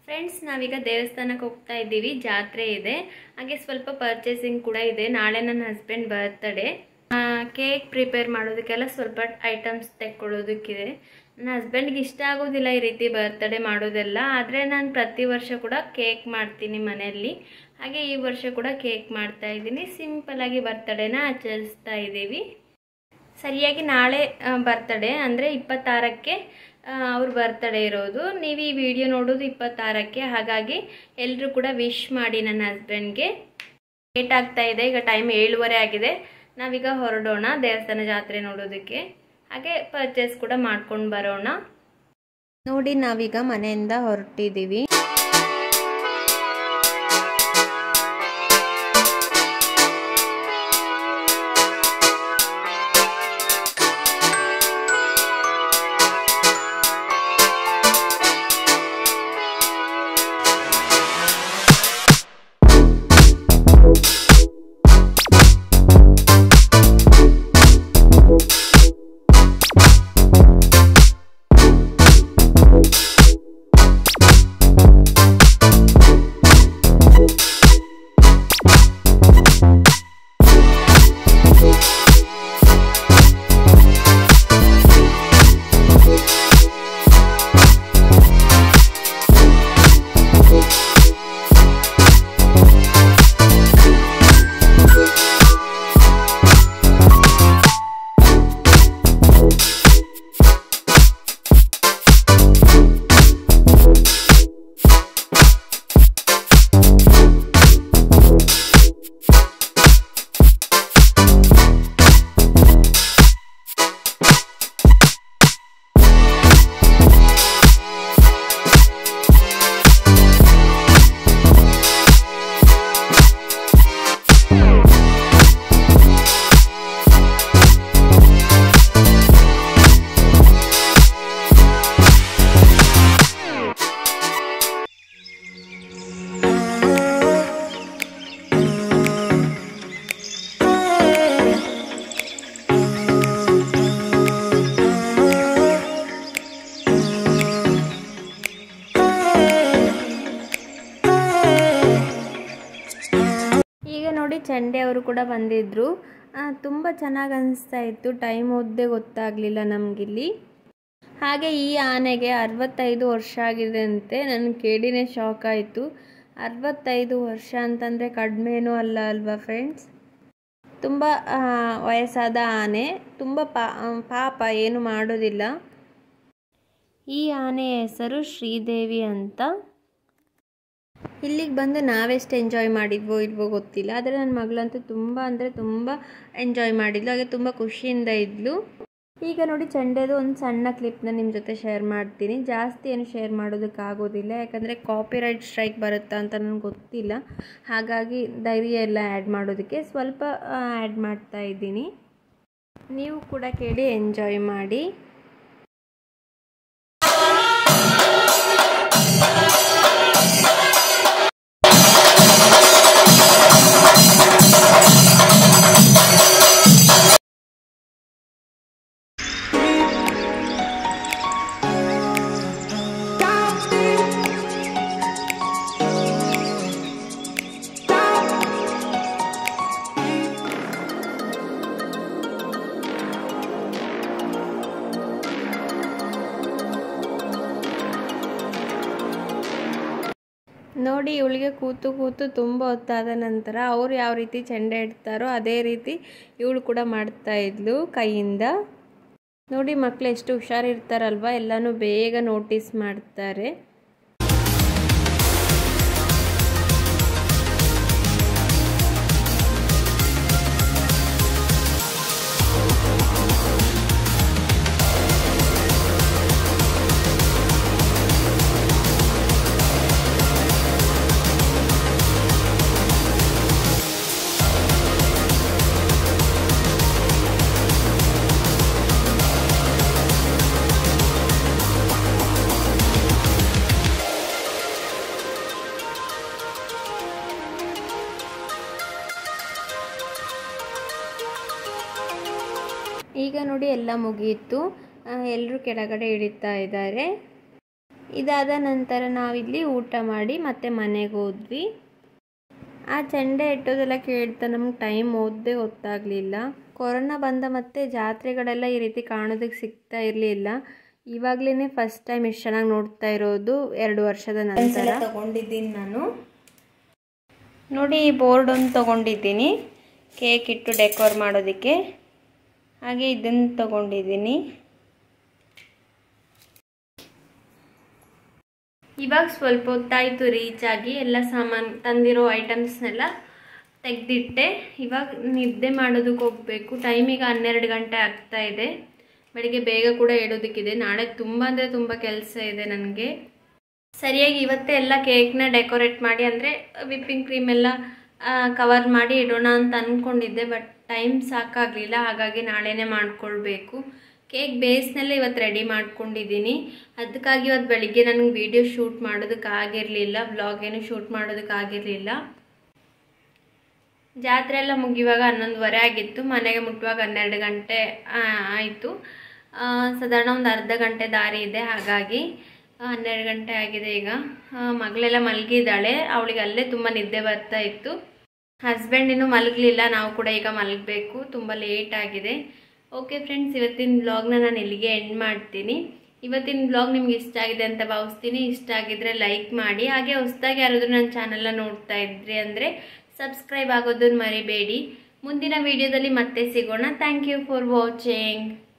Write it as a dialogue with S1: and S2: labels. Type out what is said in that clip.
S1: friends ನಾವೀಗ ದೇವಸ್ಥಾನಕ್ಕೆ ಹೋಗ್ತಾ ಇದ್ದೀವಿ ಜಾತ್ರೆ ಇದೆ ಹಾಗೆ ಸ್ವಲ್ಪ ಪರ್ಚೇಸಿಂಗ್ ಕೂಡ ಇದೆ ನಾಳೆ ನನ್ನ ಹಸ್ಬೆಂಡ್ ಬರ್ತ್ಡೇ ಕೇಕ್ ಪ್ರಿಪೇರ್ ಮಾಡೋದಕ್ಕೆಲ್ಲ ಸ್ವಲ್ಪ ಐಟಮ್ಸ್ ತೆಕ್ಕೊಳ್ಳೋದಕ್ಕಿದೆ ನನ್ನ ಹಸ್ಬೆಂಡ್ಗೆ ಇಷ್ಟ ಆಗೋದಿಲ್ಲ ಈ ರೀತಿ ಬರ್ತ್ಡೇ ಮಾಡೋದೆಲ್ಲ ಆದರೆ ನಾನು ಪ್ರತಿ ವರ್ಷ ಕೂಡ ಕೇಕ್ ಮಾಡ್ತೀನಿ ಮನೆಯಲ್ಲಿ ಹಾಗೆ ಈ ವರ್ಷ ಕೂಡ ಕೇಕ್ ಮಾಡ್ತಾ ಇದ್ದೀನಿ ಸಿಂಪಲಾಗಿ ಬರ್ತಡೇನ ಆಚರಿಸ್ತಾ ಇದ್ದೀವಿ ಸರಿಯಾಗಿ ನಾಳೆ ಬರ್ತಡೇ ಅಂದರೆ ಇಪ್ಪತ್ತಾರಕ್ಕೆ ಅವ್ರ ಬರ್ತಡೇ ಇರೋದು ನೀವು ಈ ವಿಡಿಯೋ ನೋಡೋದು ಇಪ್ಪತ್ತಾರಕ್ಕೆ ಹಾಗಾಗಿ ಎಲ್ಲರೂ ಕೂಡ ವಿಶ್ ಮಾಡಿ ನನ್ನ ಹಸ್ಬೆಂಡ್ಗೆ ಲೇಟ್ ಆಗ್ತಾ ಇದೆ ಈಗ ಟೈಮ್ ಏಳುವರೆ ಆಗಿದೆ ನಾವೀಗ ಹೊರಡೋಣ ದೇವಸ್ಥಾನ ಜಾತ್ರೆ ನೋಡೋದಕ್ಕೆ ಹಾಗೆ ಪರ್ಚೇಸ್ ಕೂಡ ಮಾಡ್ಕೊಂಡು ಬರೋಣ
S2: ನೋಡಿ ನಾವೀಗ ಮನೆಯಿಂದ ಹೊರಟಿದ್ದೀವಿ
S1: ಈಗ ನೋಡಿ ಚಂಡೆ ಅವರು ಕೂಡ ಬಂದಿದ್ದರು ತುಂಬ ಚೆನ್ನಾಗಿ ಅನಿಸ್ತಾ ಇತ್ತು ಟೈಮ್ ಓದ್ದೇ ಗೊತ್ತಾಗಲಿಲ್ಲ ನಮಗಿಲ್ಲಿ ಹಾಗೆ ಈ ಆನೆಗೆ ಅರವತ್ತೈದು ವರ್ಷ ಆಗಿದೆ ಅಂತೆ ನನಗೆ ಕೇಳಿನೇ ಶಾಕ್ ಆಯಿತು ಅರವತ್ತೈದು ವರ್ಷ ಅಂತಂದರೆ ಕಡಿಮೆನೂ ಅಲ್ಲ ಅಲ್ವಾ ಫ್ರೆಂಡ್ಸ್ ತುಂಬ ವಯಸ್ಸಾದ ಆನೆ ತುಂಬ ಪಾ ಪಾಪ ಏನು ಮಾಡೋದಿಲ್ಲ ಈ ಆನೆಯ ಹೆಸರು ಶ್ರೀದೇವಿ ಅಂತ ಇಲ್ಲಿಗೆ ಬಂದು ನಾವೆಷ್ಟು ಎಂಜಾಯ್ ಮಾಡಿದ್ವೋ ಇಲ್ವೋ ಗೊತ್ತಿಲ್ಲ ಆದರೆ ನನ್ನ ಮಗಳಂತೂ ತುಂಬ ಅಂದರೆ ತುಂಬ ಎಂಜಾಯ್ ಮಾಡಿದ್ಲು ಹಾಗೆ ತುಂಬ ಖುಷಿಯಿಂದ ಇದ್ಲು ಈಗ ನೋಡಿ ಚಂಡೆದು ಒಂದು ಸಣ್ಣ ಕ್ಲಿಪ್ನ ನಿಮ್ಮ ಜೊತೆ ಶೇರ್ ಮಾಡ್ತೀನಿ ಜಾಸ್ತಿ ಏನು ಶೇರ್ ಮಾಡೋದಕ್ಕಾಗೋದಿಲ್ಲ ಯಾಕಂದರೆ ಕಾಪಿರೈಟ್ ಸ್ಟ್ರೈಕ್ ಬರುತ್ತಾ ಅಂತ ನನಗೆ ಗೊತ್ತಿಲ್ಲ ಹಾಗಾಗಿ ಧೈರ್ಯ ಎಲ್ಲ ಆ್ಯಡ್ ಮಾಡೋದಕ್ಕೆ ಸ್ವಲ್ಪ ಆ್ಯಡ್ ಮಾಡ್ತಾ ಇದ್ದೀನಿ ನೀವು ಕೂಡ ಕೇಳಿ ಎಂಜಾಯ್ ಮಾಡಿ ನೋಡಿ ಇವಳಿಗೆ ಕೂತು ಕೂತು ತುಂಬ ಹೊತ್ತಾದ ನಂತರ ಅವ್ರು ಯಾವ ರೀತಿ ಚೆಂಡೆ ಇಡ್ತಾರೋ ಅದೇ ರೀತಿ ಇವಳು ಕೂಡ ಮಾಡ್ತಾ ಇದ್ಲು ಕೈಯಿಂದ ನೋಡಿ ಮಕ್ಕಳು ಎಷ್ಟು ಹುಷಾರಿರ್ತಾರಲ್ವ ಎಲ್ಲನೂ ಬೇಗ ನೋಟಿಸ್ ಮಾಡ್ತಾರೆ ಈಗ ನೋಡಿ ಎಲ್ಲ ಮುಗಿಯಿತು ಎಲ್ಲರೂ ಕೆಳಗಡೆ ಇಳಿತಾ ಇದ್ದಾರೆ ಇದಾದ ನಂತರ ನಾವಿಲ್ಲಿ ಊಟ ಮಾಡಿ ಮತ್ತೆ ಮನೆಗೆ ಹೋದ್ವಿ ಆ ಚಂಡೆ ಇಟ್ಟೋದೆಲ್ಲ ಕೇಳ್ತಾ ನಮ್ಗೆ ಟೈಮ್ ಓದದೆ ಗೊತ್ತಾಗಲಿಲ್ಲ ಕೊರೋನಾ ಬಂದ ಮತ್ತೆ ಜಾತ್ರೆಗಳೆಲ್ಲ ಈ ರೀತಿ ಕಾಣೋದಕ್ಕೆ ಸಿಗ್ತಾ ಇರಲಿಲ್ಲ ಇವಾಗಲೇ ಫಸ್ಟ್ ಟೈಮ್ ಇಷ್ಟು ಚೆನ್ನಾಗಿ ನೋಡ್ತಾ ಇರೋದು ಎರಡು ವರ್ಷದ ನಂತರ ತಗೊಂಡಿದ್ದೀನಿ ನಾನು ನೋಡಿ ಈ ಬೋರ್ಡ್ ಒಂದು ತೊಗೊಂಡಿದ್ದೀನಿ ಕೇಕ್ ಇಟ್ಟು ಡೆಕೋರ್ ಮಾಡೋದಕ್ಕೆ ಹಾಗೆ ಇದನ್ನು ತೊಗೊಂಡಿದ್ದೀನಿ ಇವಾಗ ಸ್ವಲ್ಪ ಹೊತ್ತಾಯಿತು ರೀಚ್ ಆಗಿ ಎಲ್ಲ ಸಾಮಾನು ತಂದಿರೋ ಐಟಮ್ಸ್ನೆಲ್ಲ ತೆಗೆದಿಟ್ಟೆ ಇವಾಗ ನಿದ್ದೆ ಮಾಡೋದಕ್ಕೆ ಹೋಗಬೇಕು ಟೈಮಿಗೆ ಹನ್ನೆರಡು ಗಂಟೆ ಆಗ್ತಾ ಇದೆ ಬೆಳಿಗ್ಗೆ ಬೇಗ ಕೂಡ ಹೇಳೋದಕ್ಕಿದೆ ನಾಳೆ ತುಂಬ ಅಂದರೆ ತುಂಬ ಕೆಲಸ ಇದೆ ನನಗೆ ಸರಿಯಾಗಿ ಇವತ್ತೇ ಎಲ್ಲ ಕೇಕ್ನ ಡೆಕೋರೇಟ್ ಮಾಡಿ ಅಂದರೆ ವಿಪ್ಪಿಂಗ್ ಕ್ರೀಮ್ ಎಲ್ಲ ಕವರ್ ಮಾಡಿ ಇಡೋಣ ಅಂತ ಅಂದ್ಕೊಂಡಿದ್ದೆ ಬಟ್ ಟೈಮ್ ಸಾಕಾಗಲಿಲ್ಲ ಹಾಗಾಗಿ ನಾಳೆನೇ ಮಾಡ್ಕೊಳ್ಬೇಕು ಕೇಕ್ ಬೇಸ್ನೆಲ್ಲ ಇವತ್ತು ರೆಡಿ ಮಾಡ್ಕೊಂಡಿದ್ದೀನಿ ಅದಕ್ಕಾಗಿ ಇವತ್ತು ಬೆಳಿಗ್ಗೆ ನನಗೆ ವೀಡಿಯೋ ಶೂಟ್ ಮಾಡೋದಕ್ಕಾಗಿರಲಿಲ್ಲ ಬ್ಲಾಗ್ ಏನು ಶೂಟ್ ಮಾಡೋದಕ್ಕಾಗಿರಲಿಲ್ಲ ಜಾತ್ರೆ ಎಲ್ಲ ಮುಗಿಯುವಾಗ ಹನ್ನೊಂದುವರೆ ಆಗಿತ್ತು ಮನೆಗೆ ಮುಟ್ಟುವಾಗ ಹನ್ನೆರಡು ಗಂಟೆ ಆಯಿತು ಸಾಧಾರಣ ಒಂದು ಅರ್ಧ ಗಂಟೆ ದಾರಿ ಇದೆ ಹಾಗಾಗಿ ಹನ್ನೆರಡು ಗಂಟೆ ಆಗಿದೆ ಈಗ ಮಗಳೆಲ್ಲ ಮಲಗಿದ್ದಾಳೆ ಅವಳಿಗೆ ಅಲ್ಲೇ ತುಂಬ ನಿದ್ದೆ ಬರ್ತಾ ಇತ್ತು ಹಸ್ಬೆಂಡ್ ಇನ್ನೂ ಮಲಗಲಿಲ್ಲ ನಾವು ಕೂಡ ಈಗ ಮಲಗಬೇಕು ತುಂಬ ಲೇಟ್ ಆಗಿದೆ ಓಕೆ ಫ್ರೆಂಡ್ಸ್ ಇವತ್ತಿನ ಬ್ಲಾಗ್ನ ನಾನು ಇಲ್ಲಿಗೆ ಎಂಡ್ ಮಾಡ್ತೀನಿ ಇವತ್ತಿನ ಬ್ಲಾಗ್ ನಿಮ್ಗೆ ಇಷ್ಟ ಆಗಿದೆ ಅಂತ ಭಾವಿಸ್ತೀನಿ ಇಷ್ಟ ಆಗಿದ್ರೆ ಲೈಕ್ ಮಾಡಿ ಹಾಗೆ ಹೊಸದಾಗಿ ಯಾರಾದರೂ ನನ್ನ ಚಾನಲ್ನ ನೋಡ್ತಾ ಇದ್ರಿ ಅಂದರೆ ಸಬ್ಸ್ಕ್ರೈಬ್ ಆಗೋದನ್ನು ಮರಿಬೇಡಿ ಮುಂದಿನ ವಿಡಿಯೋದಲ್ಲಿ ಮತ್ತೆ ಸಿಗೋಣ ಥ್ಯಾಂಕ್ ಯು ಫಾರ್ ವಾಚಿಂಗ್